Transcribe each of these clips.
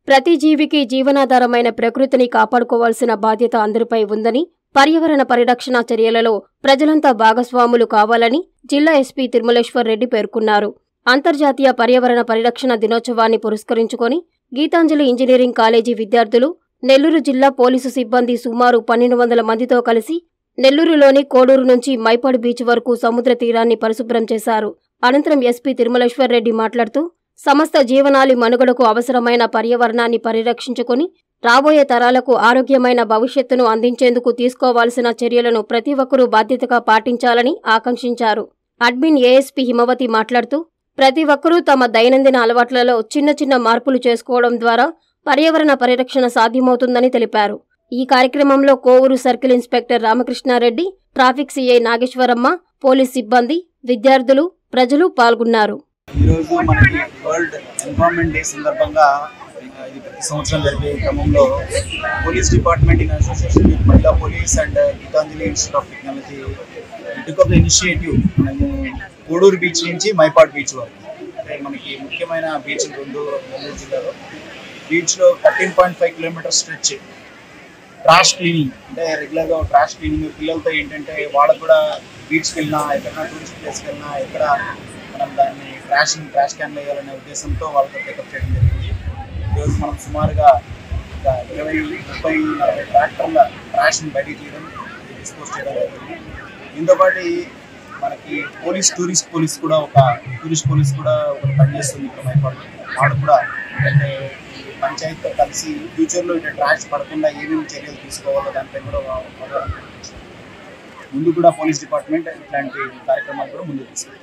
ప్రతి జీవికి జీవనాధారమైన ప్రకృతిని కాపాడుకోవాల్సిన బాధ్యత అందరిపై ఉందని పర్యావరణ పరిరక్షణ చర్యలలో ప్రజలంతా భాగస్వాములు కావాలని జిల్లా ఎస్పీ తిరుమలేశ్వర్ రెడ్డి పేర్కొన్నారు అంతర్జాతీయ పర్యావరణ పరిరక్షణ దినోత్సవాన్ని పురస్కరించుకొని గీతాంజలి ఇంజనీరింగ్ కాలేజీ విద్యార్థులు నెల్లూరు జిల్లా పోలీసు సిబ్బంది సుమారు పన్నెండు వందల మందితో కలిసి నెల్లూరులోని కోడూరు నుంచి మైపాడు బీచ్ వరకు సముద్ర తీరాన్ని పరిశుభ్రం చేశారు అనంతరం ఎస్పీ తిరుమలేశ్వర్ రెడ్డి మాట్లాడుతూ సమస్త జీవనాలి మనుగడకు అవసరమైన పర్యావరణాన్ని పరిరక్షించుకుని రాబోయే తరాలకు ఆరోగ్యమైన భవిష్యత్తును అందించేందుకు తీసుకోవాల్సిన చర్యలను ప్రతి ఒక్కరూ బాధ్యతగా పాటించాలని ఆకాంక్షించారు అడ్మిన్ ఏఎస్పీ హిమవతి మాట్లాడుతూ ప్రతి ఒక్కరూ తమ దైనందిన అలవాట్లలో చిన్న చిన్న మార్పులు చేసుకోవడం ద్వారా పర్యావరణ పరిరక్షణ సాధ్యమవుతుందని తెలిపారు ఈ కార్యక్రమంలో Kovur circle inspector Ramakrishna Reddy traffic CI Nageswaramma police సిబ్బంది విద్యార్థులు ప్రజలు పాల్గొన్నారు ఈరోజు మనకి వరల్డ్ ఎన్విరాన్మెంట్ డే సందర్భంగా ఆ, ఇది ప్రతి సంవత్సరం జరిగే క్రమంలో police department in association with మహిళా police and Geetanjali institute of technology ఇటుక ఇనిషియేటివ్ మనము కోడూరు బీచ్ నుంచి మైపాడ్ బీచ్ వరకు అంటే మనకి ముఖ్యమైన బీచ్ రెండు నెల్లూరు జిల్లాలో బీచ్లో thirteen point five kilometer stretch trash cleaning అంటే రెగ్యులర్గా ట్రాష్ క్లీనింగ్ పిల్లలతో ఏంటంటే వాళ్ళకు కూడా బీచ్కి వెళ్ళినా ఎక్కడైనా టూరిస్ట్ ప్లేస్కి వెళ్ళినా ఎక్కడ మనం దాన్ని ట్రాషింగ్ ట్రాష్ క్యాన్ వేయాలనే ఉద్దేశంతో వాళ్ళతో పికప్ చేయడం జరిగింది ఈరోజు మనం సుమారుగా ఒక ఇరవై ముప్పై నలభై ట్రాక్టర్ల ట్రాష్ని బయటికి తీయడం డిస్పోజ్ చేయడం జరిగింది దీంతో పాటు మనకి పోలీస్ టూరిస్ట్ పోలీస్ కూడా ఒక టూరిస్ట్ పోలీస్ కూడా ఒకటి పనిచేస్తుంది ఇక్కడ మైపాడు వాళ్ళు కూడా అంటే ఈ పంచాయతీతో కలిసి ఫ్యూచర్లో ఇట్లా ట్రాష్ పడకుండా ఏమేమి చర్యలు తీసుకోవాలో దానిపై కూడా వా- అవగాహన కల్పించారు. ముందు కూడా పోలీస్ డిపార్ట్మెంట్ ఇట్లాంటి కార్యక్రమాలు కూడా ముందుకు తీసుకెళ్తారు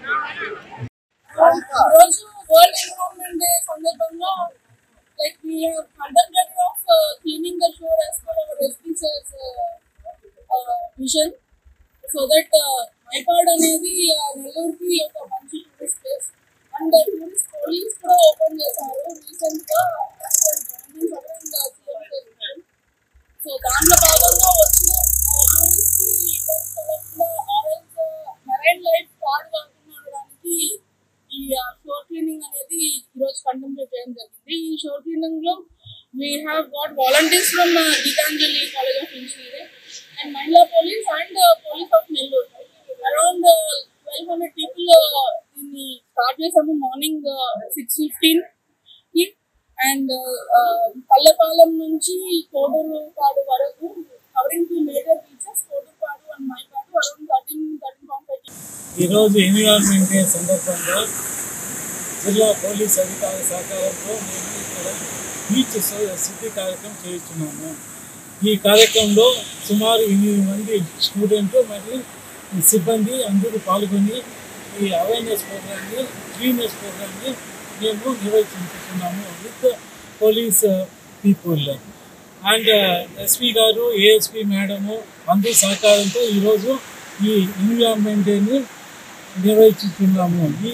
రోజు వరల్డ్ ఎన్విరాన్మెంట్ డే సందర్భంగా like we have conducted of cleaning the shore as per our SP sir's mission so that Mypadu అనేది uh, నెల్లూరుకి ఒక మంచి tourist place and tourist police కూడా ఓపెన్ చేశారు రీసెంట్ గా సో దాంట్లో భాగంగా వచ్చిన టూరిస్ట్ కి ఇబ్బంది కలగకుండా ఆరెంజ్ మెరైన్ లైఫ్ పాడు కాకుండా ఉండడానికి ఈ షోర్ క్లీనింగ్ అనేది ఈరోజు కంటెంప్లేట్ చేయడం జరిగింది ఈ షోర్ క్లీనింగ్ లో we have got volunteers from Geetanjali college of engineering and మహిళా police and police of Nellore around twelve hundred people దీన్ని స్టార్ట్ చేసాము మార్నింగ్ సిక్స్ ఫిఫ్టీన్ కి అండ్ పల్లెపాలెం నుంచి కోడూరు పాడు వరకు covering two major beaches Kodurupadu and Mypadu around thirteen thirteen point five ఈరోజు environment day సందర్భంగా జిల్లా police అధికారుల సహకారంతో మేము ఇక్కడ బీచ్ స- శుద్ధి కార్యక్రమం చేస్తున్నాము ఈ కార్యక్రమంలో సుమారు ఎనిమిది మంది స్టూడెంట్ మరియు సిబ్బంది అందరూ పాల్గొని ఈ అవేర్నెస్ ప్రోగ్రామ్ని క్లీనెస్ ప్రోగ్రామ్ని మేము నిర్వహించుకుంటున్నాము with police people and SP గారు ఏఎస్పీ మేడము అందరూ సహకారంతో ఈరోజు ఈ ఎన్విరాన్మెంట్ డేని నిర్వహించుతున్నాము ఈ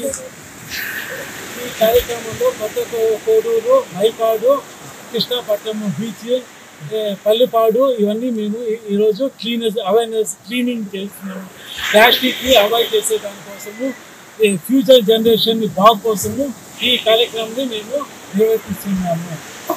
ఈ కార్యక్రమంలో కొత్త కో- కోడూరు మైపాడు కృష్ణాపట్నం బీచ్ ఏ, పల్లిపాడు ఇవన్నీ మేము ఈ- ఈరోజు క్లీనెస్ అవేర్నెస్ క్లీనింగ్ చేస్తున్నాము ప్లాస్టిక్ని అవాయిడ్ చేసే దానికోసము ఈ ఫ్యూచర్ జనరేషన్ బాగు కోసము ఈ కార్యక్రమాన్ని మేము నిర్వర్తిస్తున్నాము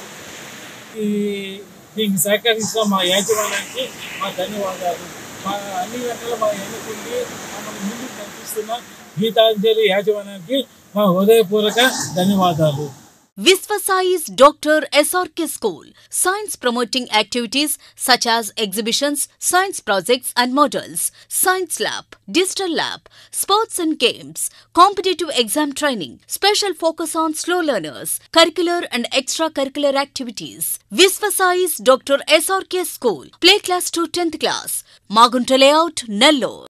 ఈ దీనికి సహకరించిన మా యాజమాన్యానికి మా ధన్యవాదాలు మా అన్ని గంటల మా ఎన్నుకుండి మమ్మల్ని ముందుకు కనిపిస్తున్న గీతాంజలి యాజమాన్యానికి మా హృదయపూర్వక ధన్యవాదాలు Visvasai's Dr. SRK School. Science promoting activities such as exhibitions, science projects and models, science lab, digital lab, sports and games, competitive exam training, special focus on slow learners, curricular and extracurricular activities. Visvasai's Dr. SRK School. Play class to 10th class. Magunta layout, Nellore.